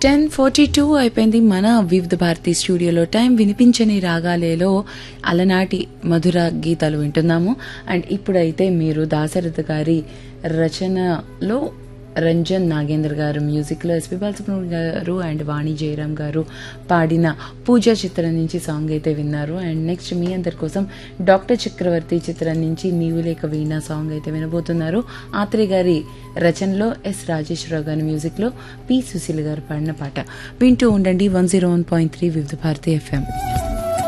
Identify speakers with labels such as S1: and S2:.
S1: ten forty two అయిపోయింది మన వివిధ భారతి స్టూడియోలో టైం వినిపించని రాగాలేలో అలనాటి మధుర గీతాలు వింటున్నాము అండ్ ఇప్పుడైతే మీరు దాశరథ గారి రచనలో రంజన్ నాగేంద్ర గారు మ్యూజిక్లో ఎస్పి బాలసుబ్రహ్మణ్యం గారు అండ్ వాణి జయరామ్ గారు పాడిన పూజా చిత్రం నుంచి సాంగ్ అయితే విన్నారు అండ్ నెక్స్ట్ మీ అందరి కోసం డాక్టర్ చక్రవర్తి చిత్రం నుంచి నీవు లేక వీణా సాంగ్ అయితే వినబోతున్నారు ఆత్రేయ గారి రచనలో ఎస్ రాజేశ్వరరావు గారి మ్యూజిక్లో పి సుశీల్ గారు పాడిన పాట వింటూ ఉండండి one zero one point three Vividh Bharati FM